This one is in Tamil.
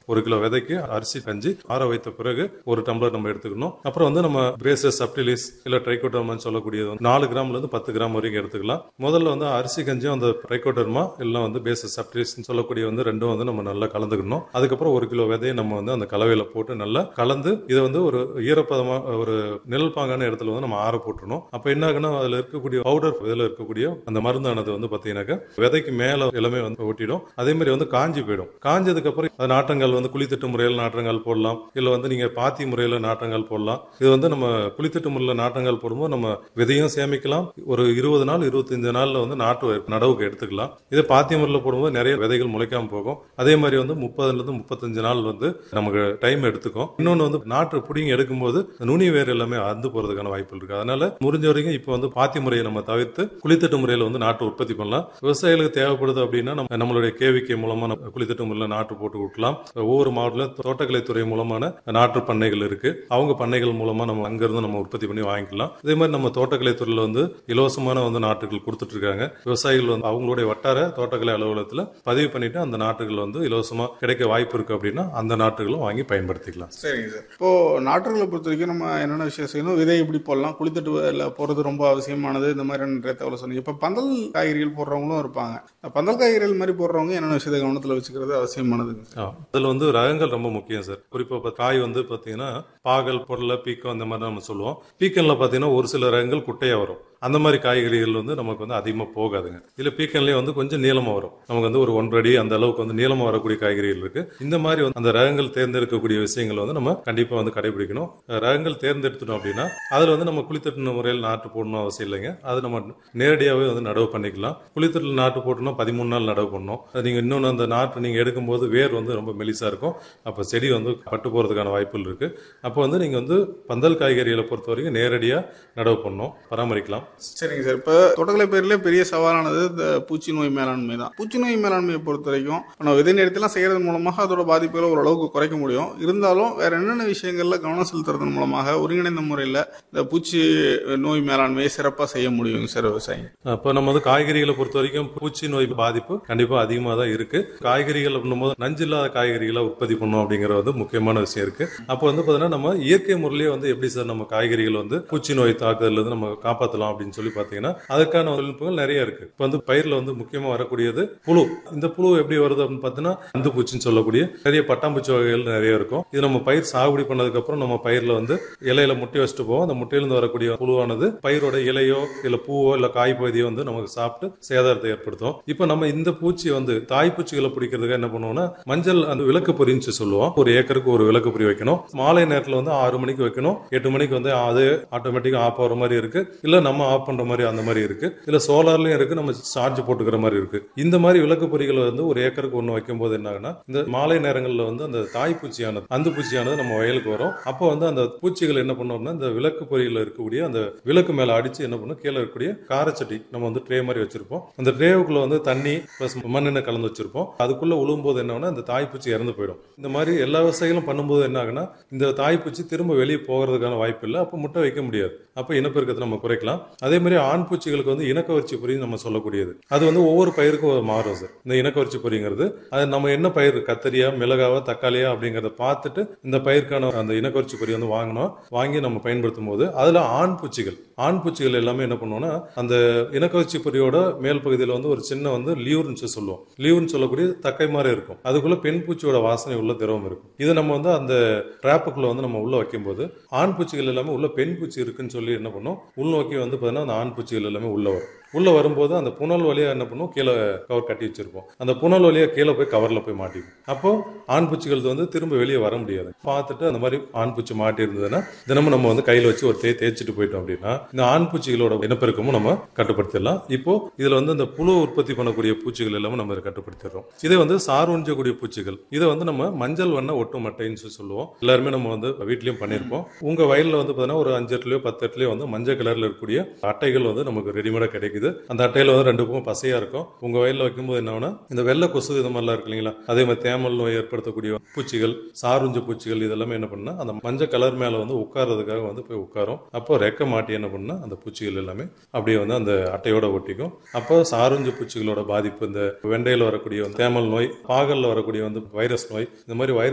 ஒரு கிலோ விதைக்கு அரிசி கஞ்சி ஆற வைத்த பிறகு ஒரு டம்ளர் நம்ம எடுத்துக்கணும் அப்புறம் வந்து நம்ம பிரேசஸ் சப்டிலிஸ் இல்ல ட்ரைகோட்டர்மான்னு சொல்லக்கூடியது வந்து நாலு கிராம்ல இருந்து பத்து கிராம் வரைக்கும் எடுத்துக்கலாம் முதல்ல வந்து அரிசி கஞ்சியும் அந்த ட்ரைகோட்டர்மா இல்லை வந்து பேசஸ் சப்டிலிஸ் சொல்லக்கூடிய வந்து ரெண்டும் வந்து நம்ம நல்லா கலந்துக்கணும் அதுக்கப்புறம் ஒரு கிலோ விதையை நம்ம வந்து அந்த கலவையில போட்டு நல்லா கலந்து இதை வந்து ஒரு ஈரப்பதமா ஒரு நிழல் பாங்கான இடத்துல வந்து நம்ம ஆற போட்டுறணும் அப்ப என்ன ஆகுனா அதுல இருக்கக்கூடிய பவுடர் இதுல இருக்கக்கூடிய அந்த மருந்தானது வந்து பாத்தீங்கன்னாக்கா விதைக்கு மேல எல்லாமே வந்து ஒட்டிடும் அதே மாதிரி வந்து காஞ்சி போயிடும் காஞ்சதுக்கு அப்புறம் அது நாற்றங்கால் வந்து குளித்தட்டு முறையில் நாற்றங்கால் போடலாம் இல்ல வந்து நீங்க பாத்தி முறையில நாற்றங்கால் போடலாம் இது வந்து நம்ம குளித்தட்டு முறையில் நாற்றங்கால் போடும்போது நம்ம விதையும் சேமிக்கலாம் ஒரு இருபது நாள் இருபத்தஞ்சு நாள்ல வந்து நாட்டு நடவுக்கு எடுத்துக்கலாம் இதே பாத்தி முறையில் போடும்போது நிறைய விதைகள் முளைக்காம போகும் அதே மாதிரி வந்து முப்பதுல இருந்து முப்பத்தஞ்சு நாள் வந்து நமக்கு டைம் எடுத்துக்கும் இன்னொன்னு வந்து நாற்று புடிங்கி எடுக்கும்போது நுனி வேர் எல்லாமே அந்து போறதுக்கான வாய்ப்பு இருக்கு அதனால முடிஞ்ச வரைக்கும் இப்போ வந்து பாத்தி முறையை நம்ம தவிர்த்து குளித்தட்டு முறையில் வந்து நாட்டு உற்பத்தி பண்ணலாம் விவசாயிகளுக்கு தேவைப்படுது அப்படின்னா நம்ம நம்மளுடைய கேவிகே மூலமா நம்ம குளித்தட்டு முறையில் நாட்டு போட்டு விட்டலாம் ஒவ்வொரு மாவட்டத்திலும் தோட்டக்கலைத்துறை மூலமான நாற்று பண்ணைகள் இருக்கு அவங்க பண்ணைகள் மூலமா நம்ம அங்கிருந்து நம்ம உற்பத்தி பண்ணி வாங்கிக்கலாம் இதே மாதிரி நம்ம தோட்டக்கலைத்துறையில வந்து இலவசமான வந்து நாட்டுகள் கொடுத்துட்டு இருக்காங்க விவசாயிகள் வந்து அவங்களுடைய வட்டார தோட்டக்கலை அலுவலகத்துல பதிவு பண்ணிட்டு அந்த நாட்டுகள் வந்து இலவசமா கிடைக்க வாய்ப்பு இருக்கு அப்படின்னா அந்த நாட்டுகளும் வாங்கி பயன்படுத்திக்கலாம் சரிங்க சார் இப்போ நாற்றுகளை பொறுத்த வரைக்கும் நம்ம என்னென்ன விஷயம் செய்யணும் விதை எப்படி போடலாம் குளித்தட்டு போடுறது ரொம்ப அவசியமானது இந்த மாதிரி நிறைய தகவல் சொன்னீங்க இப்போ பந்தல் காய்கறிகள் போடுறவங்களும் இருப்பாங்க இந்த பந்தல் காய்கறிகள் மாதிரி போடுறவங்க என்னென்ன விஷயத்தை கவனத்தில் வச்சுக்கிறது அவசியமானதுங்க சார் ஆ, அதுல வந்து ரகங்கள் ரொம்ப முக்கியம் சார் குறிப்பா இப்ப காய் வந்து பாத்தீங்கன்னா பாகல் பொருளை பீக்கம் அந்த மாதிரி நம்ம சொல்லுவோம் பீக்கன்ல பாத்தீங்கன்னா ஒரு சில ரகங்கள் குட்டையா வரும் அந்த மாதிரி காய்கறிகள் வந்து நமக்கு வந்து அதிகமா போகாதுங்க இதுல பீக்கன்லயே வந்து கொஞ்சம் நீளமா வரும் நமக்கு வந்து ஒரு ஒன்றரை அடி அந்த அளவுக்கு வந்து நீளமா வரக்கூடிய காய்கறிகள் இருக்கு இந்த மாதிரி வந்து அந்த ரகங்கள் தேர்ந்தெடுக்கக்கூடிய விஷயங்கள் வந்து நம்ம கண்டிப்பா வந்து கடைபிடிக்கணும் ரகங்கள் தேர்ந்தெடுத்துட்டோம் அப்படின்னா அதுல வந்து நம்ம குளித்தட்டு முறையில் நாட்டு போடணும் அவசியம் இல்லைங்க அது நம்ம நேரடியாவே வந்து நடவு பண்ணிக்கலாம் குளித்தட்டில் நாட்டு போட்டோம்னா பதிமூணு நாள் நடவு பண்ணணும் அது நீங்க இன்னொன்று அந்த நாட்டு நீங்க எடுக்கும்போது வேர் வந்து ரொம்ப மெலிசா இருக்கும் அப்ப செடி வந்து பட்டு போறதுக்கான வாய்ப்புகள் இருக்கு அப்போ வந்து நீங்க வந்து பந்தல் காய்கறிகளை பொறுத்த வரைக்கும் நேரடியா நடவு பண்ணணும் பராமரிக்கலாம் சரிங்க சார் இப்போ தோட்டக்கலை பயிரிலே பெரிய சவாலானது இந்த பூச்சி நோய் மேலாண்மை தான் பூச்சி நோய் மேலாண்மையை பொறுத்த வரைக்கும் நம்ம விதை நேரத்தெல்லாம் செய்யறது மூலமாக அதோட பாதிப்புகளை ஓரளவுக்கு குறைக்க முடியும் இருந்தாலும் வேற என்னென்ன விஷயங்கள்ல கவனம் செலுத்துறதன் மூலமாக ஒருங்கிணைந்த முறையில் இந்த பூச்சி நோய் மேலாண்மையை சிறப்பாக செய்ய முடியும் சார் விவசாயி அப்போ நம்ம வந்து காய்கறிகளை பொறுத்த வரைக்கும் பூச்சி நோய் பாதிப்பு கண்டிப்பா அதிகமாக தான் இருக்கு காய்கறிகள் பண்ணும்போது நஞ்சு இல்லாத காய்கறிகளை உற்பத்தி பண்ணணும் அப்படிங்கிற வந்து முக்கியமான விஷயம் இருக்கு அப்போ வந்து பார்த்தீங்கன்னா நம்ம இயற்கை முறையிலேயே வந்து எப்படி சார் நம்ம காய்கறிகள் வந்து பூச்சி நோய் தாக்குதல்ல இருந்து நம்ம காப்பாற்றலாம் அப்படின்னு சொல்லி பார்த்தீங்கன்னா அதுக்கான தொழில்நுட்பங்கள் நிறைய இருக்கு இப்போ வந்து பயிரில் வந்து முக்கியமாக வரக்கூடியது புழு இந்த புழு எப்படி வருது அப்படின்னு பார்த்தீங்கன்னா அந்து பூச்சின்னு சொல்லக்கூடிய நிறைய பட்டாம்பூச்சி வகைகள் நிறைய இருக்கும் இது நம்ம பயிர் சாகுபடி பண்ணதுக்கு அப்புறம் நம்ம பயிரில் வந்து இலையில முட்டை வச்சுட்டு போவோம் அந்த முட்டையிலிருந்து வரக்கூடிய புழுவானது பயிரோட இலையோ இல்ல பூவோ இல்ல காய் பகுதியோ வந்து நமக்கு சாப்பிட்டு சேதாரத்தை ஏற்படுத்தும் இப்போ நம்ம இந்த பூச்சி வந்து தாய்ப்பூச்சிகளை பிடிக்கிறதுக்கு என்ன பண்ணுவோம்னா மஞ்சள் அந்த விளக்கு பொறின்னு சொல்லுவோம் ஒரு ஏக்கருக்கு ஒரு விளக்கு பொறி வைக்கணும் மாலை நேரத்தில் வந்து ஆறு மணிக்கு வைக்கணும் எட்டு மணிக்கு வந்து அது ஆட்டோமேட்டிக்கா ஆஃப் ஆகிற மாதிரி இருக்கு இல்ல நம்ம ஆஃப் பண்ற மாதிரி அந்த மாதிரி இருக்கு இல்ல சோலார்லயும் இருக்கு நம்ம சார்ஜ் போட்டுக்கிற மாதிரி இருக்கு இந்த மாதிரி விளக்கு பொறிகளை வந்து ஒரு ஏக்கருக்கு ஒன்று வைக்கும் போது என்ன ஆகுனா இந்த மாலை நேரங்களில் வந்து அந்த தாய்ப்பூச்சியானது அந்த பூச்சியானது நம்ம வயலுக்கு வரும் அப்போ வந்து அந்த பூச்சிகள் என்ன பண்ணோம்னா இந்த விளக்கு பொறியில் இருக்கக்கூடிய அந்த விளக்கு மேல அடிச்சு என்ன பண்ணும் கீழே இருக்கக்கூடிய காரச்சட்டி நம்ம வந்து ட்ரே மாதிரி வச்சிருப்போம் அந்த ட்ரேவுக்குள்ள வந்து தண்ணி பிளஸ் மண்ணெண்ணெய் கலந்து வச்சிருப்போம் அதுக்குள்ள உழும்போது என்ன ஆகும்னா இந்த தாய்ப்பூச்சி இறந்து போயிடும் இந்த மாதிரி எல்லா விவசாயிகளும் பண்ணும்போது என்ன ஆகுனா இந்த தாய்ப்பூச்சி திரும்ப வெளியே போகிறதுக்கான வாய்ப்பு இல்லை அப்போ முட்டை வைக்க முடியாது அப்போ இனப்பெருக்கத்தை நம்ம குறைக்கலாம் அதே மாதிரி ஆண் பூச்சிகளுக்கு வந்து இனக்கவர்ச்சி பொறி நம்ம சொல்லக்கூடியது அது வந்து ஒவ்வொரு பயிருக்கும் மாறும் சார் இந்த இனக்கவர்ச்சி பொறிங்கிறது அது நம்ம என்ன பயிர் கத்தரியா மிளகாவா தக்காளியா அப்படிங்கறத பார்த்துட்டு இந்த பயிருக்கான அந்த இனக்கவர்ச்சி பொறி வந்து வாங்கணும் வாங்கி நம்ம பயன்படுத்தும் போது அதுல ஆண் பூச்சிகள் ஆண் பூச்சிகள் எல்லாமே என்ன பண்ணுவோம்னா அந்த இனக்கவர்ச்சி பொறியோட மேல் பகுதியில் வந்து ஒரு சின்ன வந்து லியூர்னு சொல்லுவோம் லியூர்னு சொல்லக்கூடிய தக்கை மாதிரி இருக்கும் அதுக்குள்ள பெண் பூச்சியோட வாசனை உள்ள திரவம் இருக்கும் இது நம்ம வந்து அந்த ட்ராப்புக்குள்ள வந்து நம்ம உள்ள வைக்கும்போது ஆண் பூச்சிகள் எல்லாமே உள்ள பெண் பூச்சி இருக்குன்னு சொல்லி என்ன பண்ணும் உள்நோக்கி வந்து பார்த்தீங்கன்னா அந்த ஆண் பூச்சிகள் எல்லாமே உள்ள வரும் உள்ள வரும்போது அந்த புனல் வழியா என்ன பண்ணும் கீழே கவர் கட்டி வச்சிருப்போம் அந்த புனல் வழியா கீழே போய் கவர்ல போய் மாட்டிக்கும் அப்போ ஆண் பூச்சிகள் வந்து திரும்ப வெளியே வர முடியாது பார்த்துட்டு அந்த மாதிரி ஆண் பூச்சி மாட்டி இருந்ததுன்னா தினமும் நம்ம வந்து கையில வச்சு ஒரு தே தேய்ச்சிட்டு போயிட்டோம் அப்படின்னா இந்த ஆண் பூச்சிகளோட இனப்பெருக்கமும் நம்ம கட்டுப்படுத்திடலாம் இப்போ இதுல வந்து இந்த புழு உற்பத்தி பண்ணக்கூடிய பூச்சிகள் எல்லாமே நம்ம இதை கட்டுப்படுத்திடுறோம் இதே வந்து சார் உறிஞ்சக்கூடிய பூச்சிகள் இதை வந்து நம்ம மஞ்சள் வண்ண ஒட்டு மட்டைன்னு சொல்லி சொல்லுவோம் எல்லாருமே நம்ம வந்து வீட்லயும் பண்ணியிருப்போம் உங்க வயல்ல வந்து பார்த்தீங்கன்னா ஒரு அஞ்சு எட்டுலயோ பத்து எட்டுலயோ வந்து மஞ்சள் கலர்ல இருக்கக்கூடிய அட்டைகள் வந்து நமக்கு ரெடிமேடா கிடைக்குது அந்த அட்டையில வந்து ரெண்டு பக்கம் பசையா இருக்கும் உங்க வயல்ல வைக்கும்போது என்ன ஆகும்னா இந்த வெள்ளை கொசு இது மாதிரிலாம் இருக்கு இல்லைங்களா அதே மாதிரி தேமல் நோய் ஏற்படுத்தக்கூடிய பூச்சிகள் சாருஞ்ச பூச்சிகள் இதெல்லாமே என்ன பண்ணா அந்த மஞ்சள் கலர் மேல வந்து உட்கார்றதுக்காக வந்து போய் உட்காரும் அப்போ ரெக்க மாட்டி என்ன பண்ணா அந்த பூச்சிகள் எல்லாமே அப்படியே வந்து அந்த அட்டையோட ஒட்டிக்கும் அப்போ சாருஞ்ச பூச்சிகளோட பாதிப்பு இந்த வெண்டையில வரக்கூடிய வந்து தேமல் நோய் பாகல்ல வரக்கூடிய வந்து வைரஸ் நோய் இந்த மாதிரி வைரஸ்